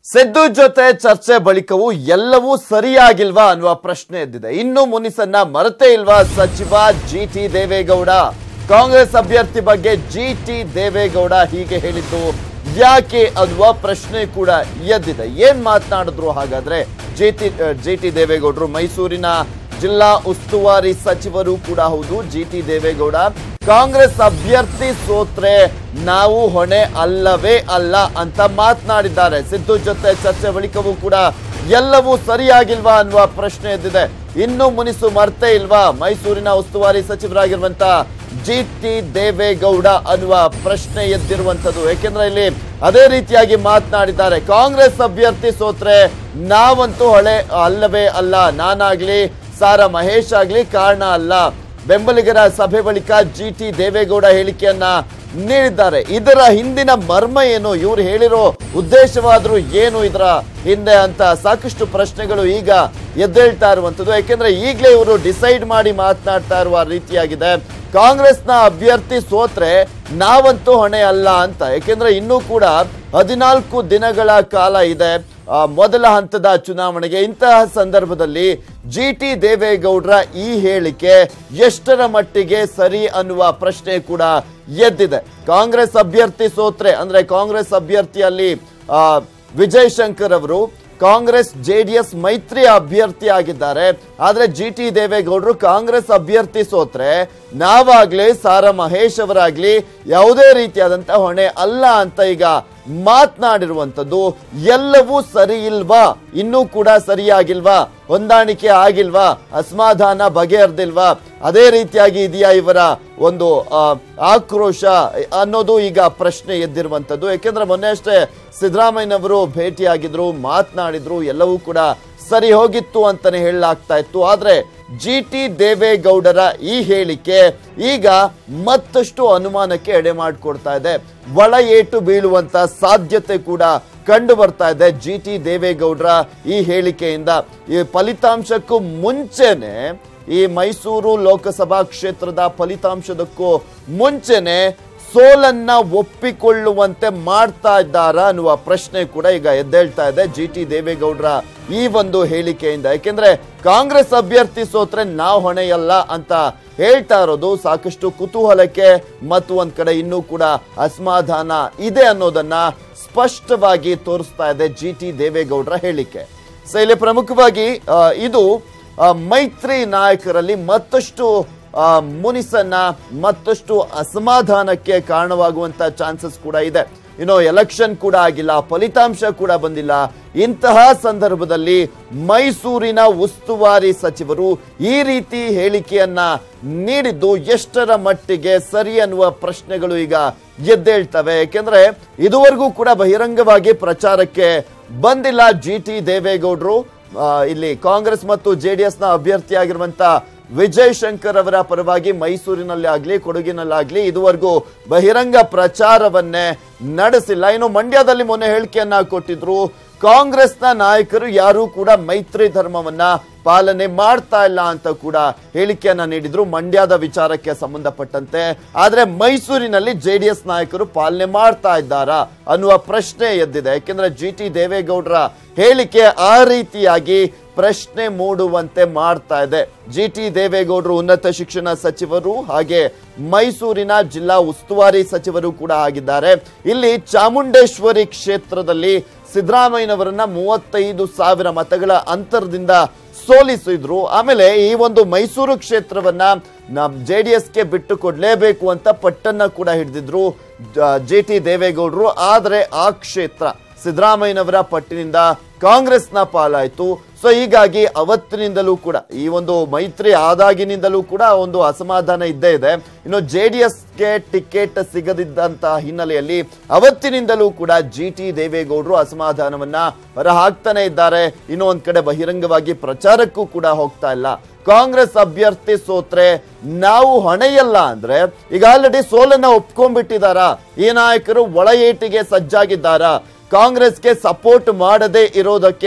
ಸಿದ್ದು ಜೊತೆ ಚರ್ಚೆ ಬಳಿಕವೂ ಎಲ್ಲವೂ ಸರಿಯಾಗಿಲ್ವಾ ಅನ್ನುವ ಪ್ರಶ್ನೆ ಎದ್ದಿದೆ ಇನ್ನು ಮುನಿಸನ್ನ ಮರೆತೇ ಇಲ್ವಾ ಸಚಿವ ಜಿ ಟಿ ದೇವೇಗೌಡ ಕಾಂಗ್ರೆಸ್ ಅಭ್ಯರ್ಥಿ ಬಗ್ಗೆ ಜಿ ಟಿ ದೇವೇಗೌಡ ಹೀಗೆ ಹೇಳಿದ್ದು ಯಾಕೆ ಅನ್ನುವ ಪ್ರಶ್ನೆ ಕೂಡ ಎದ್ದಿದೆ ಏನ್ ಮಾತನಾಡಿದ್ರು ಹಾಗಾದ್ರೆ ಜಿ ಟಿ ಜಿ ಟಿ ದೇವೇಗೌಡರು ಮೈಸೂರಿನ ಜಿಲ್ಲಾ ಉಸ್ತುವಾರಿ ಸಚಿವರು ಕೂಡ ಹೌದು ಜಿ ಟಿ ದೇವೇಗೌಡ ಕಾಂಗ್ರೆಸ್ ಅಭ್ಯರ್ಥಿ ಸೋತ್ರೆ ನಾವು ಹೊಣೆ ಅಲ್ಲವೇ ಅಲ್ಲ ಅಂತ ಮಾತನಾಡಿದ್ದಾರೆ ಸಿದ್ದು ಜೊತೆ ಚರ್ಚೆ ಬಳಿಕವೂ ಕೂಡ ಎಲ್ಲವೂ ಸರಿಯಾಗಿಲ್ವಾ ಅನ್ನುವ ಪ್ರಶ್ನೆ ಎದ್ದಿದೆ ಇನ್ನು ಮುನಿಸು ಮರ್ತೇ ಇಲ್ವಾ ಮೈಸೂರಿನ ಉಸ್ತುವಾರಿ ಸಚಿವರಾಗಿರುವಂತ ಜಿ ಟಿ ದೇವೇಗೌಡ ಅನ್ನುವ ಪ್ರಶ್ನೆ ಎದ್ದಿರುವಂತದ್ದು ಯಾಕೆಂದ್ರೆ ಇಲ್ಲಿ ಅದೇ ರೀತಿಯಾಗಿ ಮಾತನಾಡಿದ್ದಾರೆ ಕಾಂಗ್ರೆಸ್ ಅಭ್ಯರ್ಥಿ ಸೋತ್ರೆ ನಾವಂತೂ ಹೊಳೆ ಅಲ್ಲವೇ ಅಲ್ಲ ನಾನಾಗ್ಲಿ ಸಾರಾ ಮಹೇಶ್ ಆಗ್ಲಿ ಕಾರಣ ಅಲ್ಲ ಬೆಂಬಲಿಗರ ಸಭೆ ಬಳಿಕ ಜಿ ಟಿ ದೇವೇಗೌಡ ಹೇಳಿಕೆಯನ್ನ ನೀಡಿದ್ದಾರೆ ಇದರ ಹಿಂದಿನ ಮರ್ಮ ಏನು ಇವ್ರು ಹೇಳಿರೋ ಉದ್ದೇಶವಾದ್ರೂ ಏನು ಇದರ ಹಿಂದೆ ಅಂತ ಸಾಕಷ್ಟು ಪ್ರಶ್ನೆಗಳು ಈಗ ಎದ್ದೇಳ್ತಾ ಇರುವಂತದ್ದು ಯಾಕೆಂದ್ರೆ ಈಗಲೇ ಇವರು ಡಿಸೈಡ್ ಮಾಡಿ ಮಾತನಾಡ್ತಾ ಇರುವ ರೀತಿಯಾಗಿದೆ ಕಾಂಗ್ರೆಸ್ನ ಅಭ್ಯರ್ಥಿ ಸೋತ್ರೆ ನಾವಂತೂ ಹೊಣೆ ಅಲ್ಲ ಅಂತ ಯಾಕೆಂದ್ರೆ ಇನ್ನೂ ಕೂಡ ಹದಿನಾಲ್ಕು ದಿನಗಳ ಕಾಲ ಇದೆ ಆ, ಮೊದಲ ಹಂತದ ಚುನಾವಣೆಗೆ ಇಂತಹ ಸಂದರ್ಭದಲ್ಲಿ ಜಿ ಟಿ ದೇವೇಗೌಡರ ಈ ಹೇಳಿಕೆ ಎಷ್ಟರ ಮಟ್ಟಿಗೆ ಸರಿ ಅನ್ನುವ ಪ್ರಶ್ನೆ ಕೂಡ ಎದ್ದಿದೆ ಕಾಂಗ್ರೆಸ್ ಅಭ್ಯರ್ಥಿ ಸೋತ್ರೆ ಅಂದ್ರೆ ಕಾಂಗ್ರೆಸ್ ಅಭ್ಯರ್ಥಿಯಲ್ಲಿ ಆ, ವಿಜಯ್ ಶಂಕರ್ ಅವರು ಕಾಂಗ್ರೆಸ್ ಜೆಡಿಎಸ್ ಮೈತ್ರಿ ಅಭ್ಯರ್ಥಿ ಆಗಿದ್ದಾರೆ ಆದ್ರೆ ಜಿ ಟಿ ದೇವೇಗೌಡರು ಕಾಂಗ್ರೆಸ್ ಅಭ್ಯರ್ಥಿ ಸೋತ್ರೆ ನಾವಾಗ್ಲಿ ಸಾರಾ ಮಹೇಶ್ ಅವರಾಗ್ಲಿ ಯಾವುದೇ ರೀತಿಯಾದಂತ ಹೊಣೆ ಅಲ್ಲ ಅಂತ ಈಗ ಮಾತನಾಡಿರುವಂತದ್ದು ಎಲ್ಲವೂ ಸರಿ ಇಲ್ವಾ ಇನ್ನೂ ಕೂಡ ಸರಿಯಾಗಿಲ್ವಾ ಹೊಂದಾಣಿಕೆ ಆಗಿಲ್ವಾ ಅಸಮಾಧಾನ ಬಗೆಹರ್ದಿಲ್ವಾ ಅದೇ ರೀತಿಯಾಗಿ ಇದೆಯಾ ಇವರ ಒಂದು ಆ, ಆಕ್ರೋಶ ಅನ್ನೋದು ಈಗ ಪ್ರಶ್ನೆ ಎದ್ದಿರುವಂತದ್ದು ಯಾಕೆಂದ್ರೆ ಮೊನ್ನೆ ಅಷ್ಟೇ ಸಿದ್ದರಾಮಯ್ಯನವರು ಭೇಟಿಯಾಗಿದ್ರು ಮಾತನಾಡಿದ್ರು ಎಲ್ಲವೂ ಕೂಡ ಸರಿ ಹೋಗಿತ್ತು ಅಂತಾನೆ ಹೇಳಲಾಗ್ತಾ ಇತ್ತು ಆದ್ರೆ ಜಿ ಟಿ ದೇವೇಗೌಡರ ಈ ಹೇಳಿಕೆ ಈಗ ಮತ್ತಷ್ಟು ಅನುಮಾನಕ್ಕೆ ಎಡೆ ಮಾಡಿಕೊಡ್ತಾ ಇದೆ ಒಳ ಏಟು ಬೀಳುವಂತ ಸಾಧ್ಯತೆ ಕೂಡ ಕಂಡು ಬರ್ತಾ ಇದೆ ಜಿ ಟಿ ದೇವೇಗೌಡರ ಈ ಹೇಳಿಕೆಯಿಂದ ಈ ಫಲಿತಾಂಶಕ್ಕೂ ಮುಂಚೆನೆ ಈ ಮೈಸೂರು ಲೋಕಸಭಾ ಕ್ಷೇತ್ರದ ಫಲಿತಾಂಶದಕ್ಕೂ ಮುಂಚೆನೆ ಸೋಲನ್ನ ಒಪ್ಪಿಕೊಳ್ಳುವಂತೆ ಮಾಡ್ತಾ ಇದ್ದಾರಾ ಅನ್ನುವ ಪ್ರಶ್ನೆ ಕೂಡ ಈಗ ಎದ್ದೇಳ್ತಾ ಇದೆ ಜಿ ಟಿ ದೇವೇಗೌಡರ ಈ ಒಂದು ಹೇಳಿಕೆಯಿಂದ ಯಾಕೆಂದ್ರೆ ಕಾಂಗ್ರೆಸ್ ಅಭ್ಯರ್ಥಿ ಸೋತ್ರೆ ನಾವು ಹೊಣೆಯಲ್ಲ ಅಂತ ಹೇಳ್ತಾ ಇರೋದು ಸಾಕಷ್ಟು ಕುತೂಹಲಕ್ಕೆ ಮತ್ತು ಒಂದ್ ಕಡೆ ಇನ್ನೂ ಕೂಡ ಅಸಮಾಧಾನ ಇದೆ ಅನ್ನೋದನ್ನ ಸ್ಪಷ್ಟವಾಗಿ ತೋರಿಸ್ತಾ ಇದೆ ಜಿ ಟಿ ದೇವೇಗೌಡರ ಹೇಳಿಕೆ ಸೊ ಇಲ್ಲಿ ಪ್ರಮುಖವಾಗಿ ಆ, ಇದು ಆ, ಮೈತ್ರಿ ನಾಯಕರಲ್ಲಿ ಮತ್ತಷ್ಟು ಆ, ಮುನಿಸನ್ನ ಮತ್ತಷ್ಟು ಅಸಮಾಧಾನಕ್ಕೆ ಕಾರಣವಾಗುವಂತ ಚಾನ್ಸಸ್ ಕೂಡ ಇದೆ ಇನ್ನು ಎಲೆಕ್ಷನ್ ಕೂಡ ಆಗಿಲ್ಲ ಫಲಿತಾಂಶ ಕೂಡ ಬಂದಿಲ್ಲ ಇಂತಹ ಸಂದರ್ಭದಲ್ಲಿ ಮೈಸೂರಿನ ಉಸ್ತುವಾರಿ ಸಚಿವರು ಈ ರೀತಿ ಹೇಳಿಕೆಯನ್ನ ನೀಡಿದ್ದು ಎಷ್ಟರ ಮಟ್ಟಿಗೆ ಸರಿ ಅನ್ನುವ ಪ್ರಶ್ನೆಗಳು ಈಗ ಎದ್ದೇಳ್ತವೆ ಯಾಕೆಂದ್ರೆ ಇದುವರೆಗೂ ಕೂಡ ಬಹಿರಂಗವಾಗಿ ಪ್ರಚಾರಕ್ಕೆ ಬಂದಿಲ್ಲ ಜಿ ಟಿ ದೇವೇಗೌಡರು ಆ, ಇಲ್ಲಿ ಕಾಂಗ್ರೆಸ್ ಮತ್ತು ಜೆಡಿಎಸ್ ನ ಅಭ್ಯರ್ಥಿಯಾಗಿರುವಂತ ವಿಜಯ್ ಶಂಕರ್ ಅವರ ಪರವಾಗಿ ಮೈಸೂರಿನಲ್ಲಿ ಆಗ್ಲಿ ಕೊಡಗಿನಲ್ಲಾಗ್ಲಿ ಇದುವರೆಗೂ ಬಹಿರಂಗ ಪ್ರಚಾರವನ್ನೇ ನಡೆಸಿಲ್ಲ ಇನ್ನು ಮಂಡ್ಯದಲ್ಲಿ ಮೊನ್ನೆ ಹೇಳಿಕೆಯನ್ನ ಕೊಟ್ಟಿದ್ರು ಕಾಂಗ್ರೆಸ್ನ ನಾಯಕರು ಯಾರು ಕೂಡ ಮೈತ್ರಿ ಧರ್ಮವನ್ನ ಪಾಲನೆ ಮಾಡ್ತಾ ಇಲ್ಲ ಅಂತ ಕೂಡ ಹೇಳಿಕೆಯನ್ನ ನೀಡಿದ್ರು ಮಂಡ್ಯದ ವಿಚಾರಕ್ಕೆ ಸಂಬಂಧಪಟ್ಟಂತೆ ಆದ್ರೆ ಮೈಸೂರಿನಲ್ಲಿ ಜೆಡಿಎಸ್ ನಾಯಕರು ಪಾಲನೆ ಮಾಡ್ತಾ ಇದ್ದಾರಾ ಅನ್ನುವ ಪ್ರಶ್ನೆ ಎದ್ದಿದೆ ಯಾಕೆಂದ್ರೆ ಜಿ ಟಿ ದೇವೇಗೌಡರ ಹೇಳಿಕೆ ಆ ರೀತಿಯಾಗಿ ಪ್ರಶ್ನೆ ಮೂಡುವಂತೆ ಮಾಡ್ತಾ ಇದೆ ಜಿ ಟಿ ದೇವೇಗೌಡರು ಉನ್ನತ ಶಿಕ್ಷಣ ಸಚಿವರು ಹಾಗೆ ಮೈಸೂರಿನ ಜಿಲ್ಲಾ ಉಸ್ತುವಾರಿ ಸಚಿವರು ಕೂಡ ಆಗಿದ್ದಾರೆ ಇಲ್ಲಿ ಚಾಮುಂಡೇಶ್ವರಿ ಕ್ಷೇತ್ರದಲ್ಲಿ ಸಿದ್ದರಾಮಯ್ಯನವರನ್ನ ಮೂವತ್ತೈದು ಸಾವಿರ ಮತಗಳ ಅಂತರದಿಂದ ಸೋಲಿಸಿದ್ರು ಆಮೇಲೆ ಈ ಒಂದು ಮೈಸೂರು ಕ್ಷೇತ್ರವನ್ನ ನಮ್ ಜೆ ಡಿ ಎಸ್ಗೆ ಬಿಟ್ಟು ಕೊಡ್ಲೇಬೇಕು ಅಂತ ಪಟ್ಟನ್ನ ಕೂಡ ಹಿಡಿದಿದ್ರು ಜೆ ಟಿ ದೇವೇಗೌಡರು ಆದ್ರೆ ಆ ಕ್ಷೇತ್ರ ಸಿದ್ದರಾಮಯ್ಯನವರ ಪಟ್ಟಿನಿಂದ ಕಾಂಗ್ರೆಸ್ನ ಪಾಲಾಯ್ತು ಸೊ ಹೀಗಾಗಿ ಅವತ್ತಿನಿಂದಲೂ ಕೂಡ ಈ ಒಂದು ಮೈತ್ರಿ ಆದಾಗಿನಿಂದಲೂ ಕೂಡ ಒಂದು ಅಸಮಾಧಾನ ಇದ್ದೇ ಇದೆ ಇನ್ನು ಜೆ ಡಿ ಎಸ್ಗೆ ಟಿಕೆಟ್ ಸಿಗದಿದ್ದಂತ ಹಿನ್ನೆಲೆಯಲ್ಲಿ ಅವತ್ತಿನಿಂದಲೂ ಕೂಡ ಜಿ ಟಿ ದೇವೇಗೌಡರು ಅಸಮಾಧಾನವನ್ನ ಹೊರಹಾಕ್ತಾನೆ ಇದ್ದಾರೆ ಇನ್ನು ಒಂದ್ ಕಡೆ ಬಹಿರಂಗವಾಗಿ ಪ್ರಚಾರಕ್ಕೂ ಕೂಡ ಹೋಗ್ತಾ ಇಲ್ಲ ಕಾಂಗ್ರೆಸ್ ಅಭ್ಯರ್ಥಿ ಸೋತ್ರೆ ನಾವು ಹೊಣೆಯಲ್ಲ ಅಂದ್ರೆ ಈಗ ಆಲ್ರೆಡಿ ಸೋಲನ್ನ ಒಪ್ಕೊಂಡ್ಬಿಟ್ಟಿದಾರಾ ಈ ನಾಯಕರು ಒಳ ಏಟಿಗೆ ಸಜ್ಜಾಗಿದ್ದಾರಾ ಕಾಂಗ್ರೆಸ್ಗೆ ಸಪೋರ್ಟ್ ಮಾಡದೇ ಇರೋದಕ್ಕೆ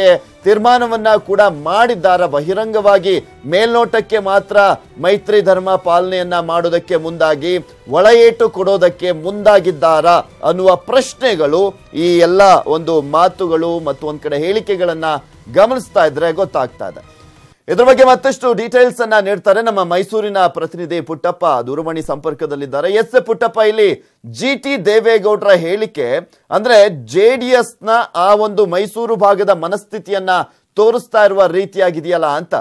ತೀರ್ಮಾನವನ್ನ ಕೂಡ ಮಾಡಿದ್ದಾರ ಬಹಿರಂಗವಾಗಿ ಮೇಲ್ನೋಟಕ್ಕೆ ಮಾತ್ರ ಮೈತ್ರಿ ಧರ್ಮ ಪಾಲನೆಯನ್ನ ಮಾಡೋದಕ್ಕೆ ಮುಂದಾಗಿ ಒಳಏಟು ಕೊಡೋದಕ್ಕೆ ಮುಂದಾಗಿದ್ದಾರಾ ಅನ್ನುವ ಪ್ರಶ್ನೆಗಳು ಈ ಎಲ್ಲ ಒಂದು ಮಾತುಗಳು ಮತ್ತು ಒಂದ್ ಕಡೆ ಹೇಳಿಕೆಗಳನ್ನ ಗಮನಿಸ್ತಾ ಇದ್ರೆ ಗೊತ್ತಾಗ್ತಾ ಇದೆ ಇದ್ರ ಬಗ್ಗೆ ಮತ್ತಷ್ಟು ಡೀಟೇಲ್ಸ್ ಅನ್ನ ನೀಡ್ತಾರೆ ನಮ್ಮ ಮೈಸೂರಿನ ಪ್ರತಿನಿಧಿ ಪುಟ್ಟಪ್ಪ ದೂರವಾಣಿ ಸಂಪರ್ಕದಲ್ಲಿದ್ದಾರೆ ಎಸ್ ಪುಟ್ಟಪ್ಪ ಇಲ್ಲಿ ಜಿ ಟಿ ದೇವೇಗೌಡರ ಹೇಳಿಕೆ ಅಂದ್ರೆ ಜೆ ಡಿ ಎಸ್ ನ ಆ ಒಂದು ಮೈಸೂರು ಭಾಗದ ಮನಸ್ಥಿತಿಯನ್ನ ತೋರಿಸ್ತಾ ಇರುವ ರೀತಿಯಾಗಿದೆಯಲ್ಲ ಅಂತ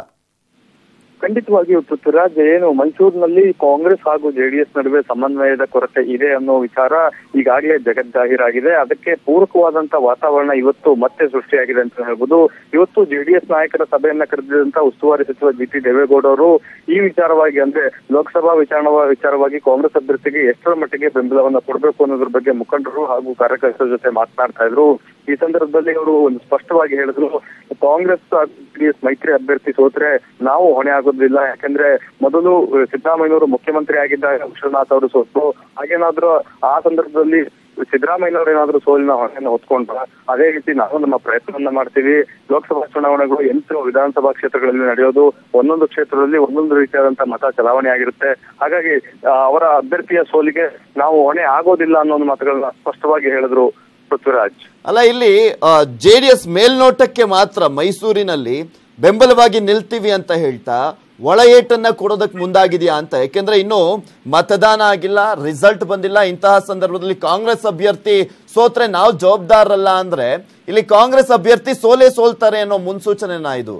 ಖಂಡಿತವಾಗಿಯೂ ಪೃಥ್ವಿರಾಜ್ ಏನು ಮೈಸೂರಿನಲ್ಲಿ ಕಾಂಗ್ರೆಸ್ ಹಾಗೂ ಜೆಡಿಎಸ್ ನಡುವೆ ಸಮನ್ವಯದ ಕೊರತೆ ಇದೆ ಅನ್ನೋ ವಿಚಾರ ಈಗಾಗಲೇ ಜಗಜ್ಜಾಹೀರಾಗಿದೆ ಅದಕ್ಕೆ ಪೂರಕವಾದಂತ ವಾತಾವರಣ ಇವತ್ತು ಮತ್ತೆ ಸೃಷ್ಟಿಯಾಗಿದೆ ಅಂತ ಹೇಳ್ಬೋದು ಇವತ್ತು ಜೆಡಿಎಸ್ ನಾಯಕರ ಸಭೆಯನ್ನ ಕರೆದಿದ್ದಂತ ಉಸ್ತುವಾರಿ ಸಚಿವ ಜಿ ಟಿ ದೇವೇಗೌಡ ಅವರು ಈ ವಿಚಾರವಾಗಿ ಅಂದ್ರೆ ಲೋಕಸಭಾ ವಿಚಾರ ವಿಚಾರವಾಗಿ ಕಾಂಗ್ರೆಸ್ ಅಭ್ಯರ್ಥಿಗೆ ಎಷ್ಟರ ಮಟ್ಟಿಗೆ ಬೆಂಬಲವನ್ನ ಕೊಡಬೇಕು ಅನ್ನೋದ್ರ ಬಗ್ಗೆ ಮುಖಂಡರು ಹಾಗೂ ಕಾರ್ಯಕರ್ತರ ಜೊತೆ ಮಾತನಾಡ್ತಾ ಇದ್ರು ಈ ಸಂದರ್ಭದಲ್ಲಿ ಅವರು ಒಂದು ಸ್ಪಷ್ಟವಾಗಿ ಹೇಳಿದ್ರು ಕಾಂಗ್ರೆಸ್ ಜೆಡಿಎಸ್ ಮೈತ್ರಿ ಅಭ್ಯರ್ಥಿ ಸೋತ್ರೆ ನಾವು ಹೊಣೆ ಆಗೋದಿಲ್ಲ ಯಾಕಂದ್ರೆ ಮೊದಲು ಸಿದ್ದರಾಮಯ್ಯನವರು ಮುಖ್ಯಮಂತ್ರಿ ಆಗಿದ್ದಾಗ ವಿಶ್ವನಾಥ್ ಅವರು ಸೋತು ಹಾಗೇನಾದ್ರೂ ಆ ಸಂದರ್ಭದಲ್ಲಿ ಸಿದ್ದರಾಮಯ್ಯನವರು ಏನಾದ್ರೂ ಸೋಲಿನ ಹೊಣೆಯನ್ನು ಹೊತ್ಕೊಂಡ್ರ ಅದೇ ರೀತಿ ನಾವು ನಮ್ಮ ಪ್ರಯತ್ನವನ್ನ ಮಾಡ್ತೀವಿ ಲೋಕಸಭಾ ಚುನಾವಣೆಗಳು ಎಂಟು ವಿಧಾನಸಭಾ ಕ್ಷೇತ್ರಗಳಲ್ಲಿ ನಡೆಯೋದು ಒಂದೊಂದು ಕ್ಷೇತ್ರದಲ್ಲಿ ಒಂದೊಂದು ರೀತಿಯಾದಂತಹ ಮತ ಚಲಾವಣೆ ಆಗಿರುತ್ತೆ ಹಾಗಾಗಿ ಆ, ಅವರ ಅಭ್ಯರ್ಥಿಯ ಸೋಲಿಗೆ ನಾವು ಹೊಣೆ ಆಗೋದಿಲ್ಲ ಅನ್ನೋ ಒಂದು ಮಾತುಗಳನ್ನ ಸ್ಪಷ್ಟವಾಗಿ ಹೇಳಿದ್ರು ಪೃಥ್ವಿರಾಜ್ ಅಲ್ಲ ಇಲ್ಲಿ ಜೆ ಡಿ ಎಸ್ ಮೇಲ್ನೋಟಕ್ಕೆ ಮಾತ್ರ ಮೈಸೂರಿನಲ್ಲಿ ಬೆಂಬಲವಾಗಿ ನಿಲ್ತೀವಿ ಅಂತ ಹೇಳ್ತಾ ಒಳ ಏಟನ್ನ ಕೊಡೋದಕ್ಕೆ ಮುಂದಾಗಿದೆಯಾ ಅಂತ ಯಾಕೆಂದ್ರೆ ಇನ್ನು ಮತದಾನ ಆಗಿಲ್ಲ ರಿಸಲ್ಟ್ ಬಂದಿಲ್ಲ ಇಂತಹ ಸಂದರ್ಭದಲ್ಲಿ ಕಾಂಗ್ರೆಸ್ ಅಭ್ಯರ್ಥಿ ಸೋತ್ರೆ ನಾವು ಜವಾಬ್ದಾರರಲ್ಲ ಅಂದ್ರೆ ಇಲ್ಲಿ ಕಾಂಗ್ರೆಸ್ ಅಭ್ಯರ್ಥಿ ಸೋಲೆ ಸೋಲ್ತಾರೆ ಅನ್ನೋ ಮುನ್ಸೂಚನೆನಾ ಇದು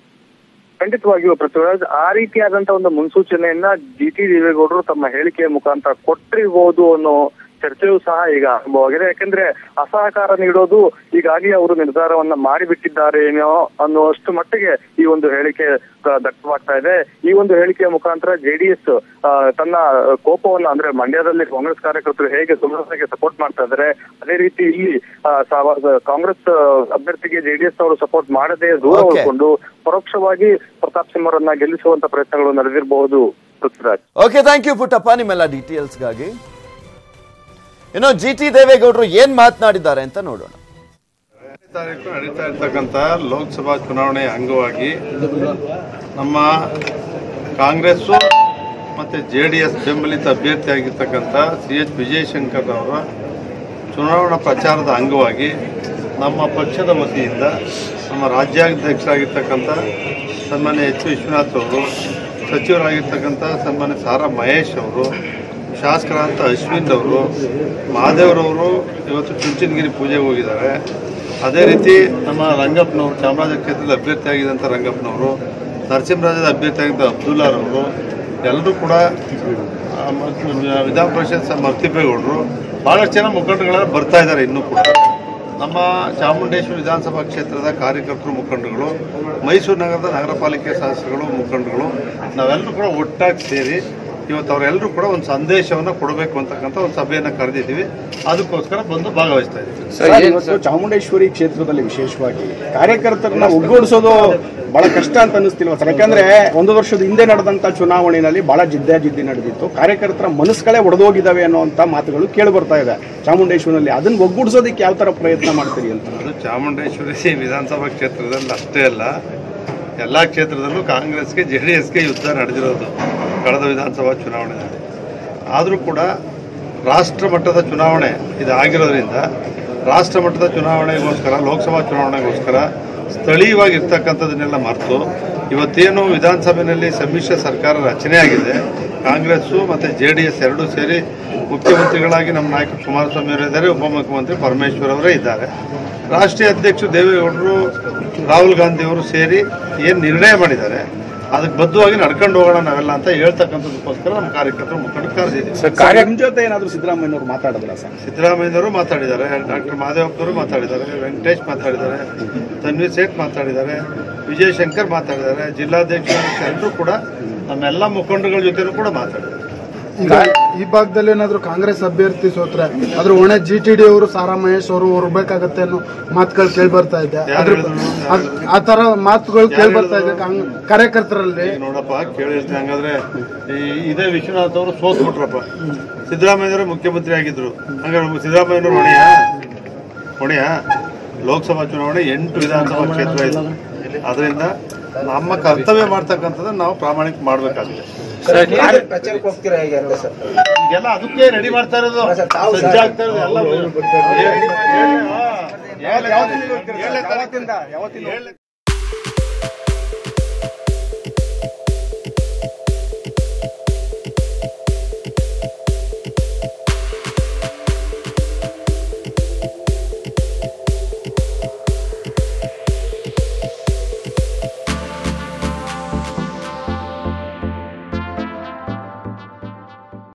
ಖಂಡಿತವಾಗಿಯೂ ಪೃಥ್ವಿರಾಜ್ ಆ ರೀತಿಯಾದಂತ ಒಂದು ಮುನ್ಸೂಚನೆಯನ್ನ ಜಿ ಟಿ ದೇವೇಗೌಡರು ತಮ್ಮ ಹೇಳಿಕೆಯ ಮುಖಾಂತರ ಕೊಟ್ಟಿರ್ಬೋದು ಅನ್ನೋ ಚರ್ಚೆಯೂ ಸಹ ಈಗ ಆರಂಭವಾಗಿದೆ ಯಾಕಂದ್ರೆ ಅಸಹಕಾರ ನೀಡೋದು ಈಗಾಗಲೇ ಅವರು ನಿರ್ಧಾರವನ್ನ ಮಾಡಿಬಿಟ್ಟಿದ್ದಾರೆ ಏನೋ ಅನ್ನುವಷ್ಟು ಮಟ್ಟಿಗೆ ಈ ಒಂದು ಹೇಳಿಕೆ ದ- ದಟ್ಟವಾಗ್ತಾ ಇದೆ ಈ ಒಂದು ಹೇಳಿಕೆಯ ಮುಖಾಂತರ ಜೆಡಿಎಸ್ ತನ್ನ ಕೋಪವನ್ನ ಅಂದ್ರೆ ಮಂಡ್ಯದಲ್ಲಿ ಕಾಂಗ್ರೆಸ್ ಕಾರ್ಯಕರ್ತರು ಹೇಗೆ ಸುಮಲತಾಗೆ ಸಪೋರ್ಟ್ ಮಾಡ್ತಾ ಇದ್ದಾರೆ ಅದೇ ರೀತಿ ಇಲ್ಲಿ ಆ, ಸಾವ- ಕಾಂಗ್ರೆಸ್ ಆ, ಅಭ್ಯರ್ಥಿಗೆ ಜೆಡಿಎಸ್ ಅವರು ಸಪೋರ್ಟ್ ಮಾಡದೆ ದೂರ Okay. ಉಳ್ಕೊಂಡು ಪರೋಕ್ಷವಾಗಿ ಪ್ರತಾಪ್ ಸಿಂಹ ಅವರನ್ನ ಗೆಲ್ಲಿಸುವಂತ ಪ್ರಯತ್ನಗಳು ನಡೆದಿರಬಹುದು Prithviraj okay thank you Puttappa ನಿಮ್ಮೆಲ್ಲ ಡೀಟೇಲ್ಸ್ಗಾಗಿ ಇನ್ನು ಜಿ ಟಿ ದೇವೇಗೌಡರು ಏನ್ ಮಾತನಾಡಿದ್ದಾರೆ ಅಂತ ನೋಡೋಣ ಎರಡನೇ ತಾರೀಕು ನಡೀತಾ ಇರ್ತಕ್ಕಂಥ ಲೋಕಸಭಾ ಚುನಾವಣೆಯ ಅಂಗವಾಗಿ ನಮ್ಮ ಕಾಂಗ್ರೆಸ್ಸು ಮತ್ತು ಜೆ ಡಿ ಎಸ್ ಬೆಂಬಲಿತ ಅಭ್ಯರ್ಥಿಯಾಗಿರ್ತಕ್ಕಂಥ ಸಿ ಎಚ್ ವಿಜಯಶಂಕರ್ ಅವರ ಚುನಾವಣಾ ಪ್ರಚಾರದ ಅಂಗವಾಗಿ ನಮ್ಮ ಪಕ್ಷದ ವತಿಯಿಂದ ನಮ್ಮ ರಾಜ್ಯಾಧ್ಯಕ್ಷರಾಗಿರ್ತಕ್ಕಂಥ ಸನ್ಮಾನ್ಯ ಎಚ್ ವಿಶ್ವನಾಥ್ ಅವರು ಸಚಿವರಾಗಿರ್ತಕ್ಕಂಥ ಸನ್ಮಾನ್ಯ ಸಾರಾ ಮಹೇಶ್ ಅವರು ಶಾಸಕರಾದಂಥ ಅಶ್ವಿನ್ ಅವರು ಮಹಾದೇವರವರು ಇವತ್ತು ಚುಂಚನಗಿರಿ ಪೂಜೆಗೆ ಹೋಗಿದ್ದಾರೆ ಅದೇ ರೀತಿ ನಮ್ಮ ರಂಗಪ್ಪನವರು ಚಾಮರಾಜ ಕ್ಷೇತ್ರದ ಅಭ್ಯರ್ಥಿಯಾಗಿದ್ದಂಥ ರಂಗಪ್ಪನವರು ನರಸಿಂಹರಾಜದ ಅಭ್ಯರ್ಥಿಯಾಗಿದ್ದ ಅಬ್ದುಲ್ಲಾರವರು ಎಲ್ಲರೂ ಕೂಡ ಆ, ಮತ್ತು ವಿಧಾನ ಪರಿಷತ್ ಸ- ಮರ್ತಿಪ್ಪೇಗೌಡರು ಭಾಳಷ್ಟು ಜನ ಮುಖಂಡಗಳೆಲ್ಲ ಬರ್ತಾ ಇದ್ದಾರೆ ಇನ್ನೂ ಕೂಡ ನಮ್ಮ ಚಾಮುಂಡೇಶ್ವರಿ ವಿಧಾನಸಭಾ ಕ್ಷೇತ್ರದ ಕಾರ್ಯಕರ್ತರು ಮುಖಂಡರುಗಳು ಮೈಸೂರು ನಗರದ ನಗರ ಪಾಲಿಕೆ ಸದಸ್ಯರುಗಳು ಮುಖಂಡರುಗಳು ನಾವೆಲ್ಲರೂ ಕೂಡ ಒಟ್ಟಾಗಿ ಸೇರಿ ಇವತ್ತು ಅವರೆಲ್ಲರೂ ಕೂಡ ಒಂದು ಸಂದೇಶವನ್ನು ಕೊಡಬೇಕು ಅಂತಕ್ಕಂಥ ಒಂದು ಸಭೆಯನ್ನು ಕರೆದಿದ್ದೀವಿ ಅದಕ್ಕೋಸ್ಕರ ಬಂದು ಭಾಗವಹಿಸ್ತಾ ಇದ್ದೀವಿ ಸರ್, ಇವತ್ತು ಚಾಮುಂಡೇಶ್ವರಿ ಕ್ಷೇತ್ರದಲ್ಲಿ ವಿಶೇಷವಾಗಿ ಕಾರ್ಯಕರ್ತರನ್ನ ಒಗ್ಗೂಡಿಸೋದು ಬಹಳ ಕಷ್ಟ ಅಂತ ಅನ್ನಿಸ್ತಿಲ್ವ ಸರ್ ಯಾಕಂದ್ರೆ ಒಂದು ವರ್ಷದ ಹಿಂದೆ ನಡೆದಂತ ಚುನಾವಣೆಯಲ್ಲಿ ಬಹಳ ಜಿದ್ದಾಜಿದ್ದಿ ನಡೆದಿತ್ತು ಕಾರ್ಯಕರ್ತರ ಮನಸ್ಸುಗಳೇ ಒಡೆದೋಗಿದ್ದಾವೆ ಅನ್ನುವಂತ ಮಾತುಗಳು ಕೇಳಿ ಬರ್ತಾ ಇದೆ ಚಾಮುಂಡೇಶ್ವರಿನಲ್ಲಿ ಅದನ್ನ ಒಗ್ಗೂಡಿಸೋದಕ್ಕೆ ಯಾವ ತರ ಪ್ರಯತ್ನ ಮಾಡ್ತೀರಿ ಅಂತ ಅದು ಚಾಮುಂಡೇಶ್ವರಿ ವಿಧಾನಸಭಾ ಕ್ಷೇತ್ರದಲ್ಲಿ ಅಷ್ಟೇ ಅಲ್ಲ ಎಲ್ಲ ಕ್ಷೇತ್ರದಲ್ಲೂ ಕಾಂಗ್ರೆಸ್ಗೆ ಜೆ ಡಿ ಎಸ್ಗೆ ಯುದ್ಧ ನಡೆದಿರೋದು ಕಳೆದ ವಿಧಾನಸಭಾ ಚುನಾವಣೆಯಲ್ಲಿ ಆದರೂ ಕೂಡ ರಾಷ್ಟ್ರ ಮಟ್ಟದ ಚುನಾವಣೆ ಇದು ಆಗಿರೋದ್ರಿಂದ ರಾಷ್ಟ್ರ ಮಟ್ಟದ ಚುನಾವಣೆಗೋಸ್ಕರ ಲೋಕಸಭಾ ಚುನಾವಣೆಗೋಸ್ಕರ ಸ್ಥಳೀಯವಾಗಿ ಇರ್ತಕ್ಕಂಥದ್ದನ್ನೆಲ್ಲ ಮರೆತು ಇವತ್ತೇನು ವಿಧಾನಸಭೆಯಲ್ಲಿ ಸಮ್ಮಿಶ್ರ ಸರ್ಕಾರ ರಚನೆ ಆಗಿದೆ ಕಾಂಗ್ರೆಸ್ಸು ಮತ್ತು ಜೆ ಡಿ ಎಸ್ ಎರಡೂ ಸೇರಿ ಮುಖ್ಯಮಂತ್ರಿಗಳಾಗಿ ನಮ್ಮ ನಾಯಕ ಕುಮಾರಸ್ವಾಮಿ ಅವರು ಇದ್ದಾರೆ ಉಪಮುಖ್ಯಮಂತ್ರಿ ಪರಮೇಶ್ವರ್ ಅವರೇ ಇದ್ದಾರೆ ರಾಷ್ಟ್ರೀಯ ಅಧ್ಯಕ್ಷರು ದೇವೇಗೌಡರು ರಾಹುಲ್ ಗಾಂಧಿ ಅವರು ಸೇರಿ ಏನು ನಿರ್ಣಯ ಮಾಡಿದ್ದಾರೆ ಅದಕ್ಕೆ ಬದ್ಧವಾಗಿ ನಡ್ಕೊಂಡು ಹೋಗೋಣ ನಾವೆಲ್ಲ ಅಂತ ಹೇಳ್ತಕ್ಕಂಥದಕ್ಕೋಸ್ಕರ ನಮ್ಮ ಕಾರ್ಯಕರ್ತರು ಮುಖಂಡರು ಕರೆದಿದ್ದೀವಿ ಕಾರ್ಯ ನಿಮ್ ಜೊತೆ ಏನಾದ್ರು ಸಿದ್ದರಾಮಯ್ಯನವರು ಮಾತಾಡಿದ್ರ ಸರ್ ಸಿದ್ದರಾಮಯ್ಯನವರು ಮಾತಾಡಿದ್ದಾರೆ ಡಾಕ್ಟರ್ ಮಹದೇವಪ್ಪನವರು ಮಾತಾಡಿದ್ದಾರೆ ವೆಂಕಟೇಶ್ ಮಾತಾಡಿದ್ದಾರೆ ತನ್ವೀರ್ ಸೇಠ್ ಮಾತಾಡಿದ್ದಾರೆ ವಿಜಯಶಂಕರ್ ಮಾತಾಡಿದ್ದಾರೆ ಜಿಲ್ಲಾಧ್ಯಕ್ಷರು ಎಲ್ಲರೂ ಕೂಡ ನಮ್ಮೆಲ್ಲ ಮುಖಂಡರುಗಳ ಜೊತೆನೂ ಕೂಡ ಮಾತಾಡಿದ್ದಾರೆ ಈಗ ಈ ಭಾಗದಲ್ಲಿ ಏನಾದ್ರು ಕಾಂಗ್ರೆಸ್ ಅಭ್ಯರ್ಥಿ ಸೋತ್ರೆ ಅದ್ರ ಹೊಣೆ ಜಿ ಟಿ ಡಿ ಅವರು ಸಾರಾ ಮಹೇಶ್ ಅವರು ಹೊರಬೇಕಾಗತ್ತೆ ಅನ್ನೋ ಮಾತುಗಳು ಕೇಳಿ ಬರ್ತಾ ಇದೆ ಯಾರು ಅದ್ರ ಹೇಳಿದ್ರು? ಅದ್- ಆ ತರ ಮಾತುಗಳು ಕೇಳಿ ಬರ್ತಾ ಇದೆ ಕಾಂಗ್- ಕಾರ್ಯಕರ್ತರಲ್ಲಿ ಈಗ ನೋಡಪ್ಪ ಕೇಳಿರ್ತೀನಿ ಹಂಗಾದ್ರೆ ಈ ಇದೇ ವಿಶ್ವನಾಥ್ ಅವರು ಸೋತ್ ಬಿಟ್ರಪ್ಪ ಸಿದ್ದರಾಮಯ್ಯವರು ಮುಖ್ಯಮಂತ್ರಿ ಆಗಿದ್ರು ಹಂಗಾರೆ ಸಿದ್ದರಾಮಯ್ಯನವರು ಹೊಣೆಯಾ ಹೊಣೆಯಾ ಲೋಕಸಭಾ ಚುನಾವಣೆ ಎಂಟು ವಿಧಾನಸಭಾ ಕ್ಷೇತ್ರ ಇದೆ ಅದರಿಂದ ನಮ್ಮ ಕರ್ತವ್ಯ ಮಾಡ್ತಕ್ಕಂಥದ್ದು ನಾವು ಪ್ರಾಮಾಣಿಕ ಮಾಡಬೇಕಾಗಿದೆ ಪ್ರಚಾರಕ್ಕೆ ಹೋಗ್ತೀರಾ ಹೇಗೆ ಅಂತ ಸರ್ ಈಗೆಲ್ಲ ಅದಕ್ಕೆ ರೆಡಿ ಮಾಡ್ತಾ ಇರೋದು ಸಜ್ಜಾಗ್ತಾ ಇರೋದು ಎಲ್ಲ ಏಳನೇ ತಾರೀಕು- ಏಳನೇ ತಾರೀಕು- ಯಾವತ್ತಿಂದ ಯಾವತ್ತಿಂದ ಏಳನೇ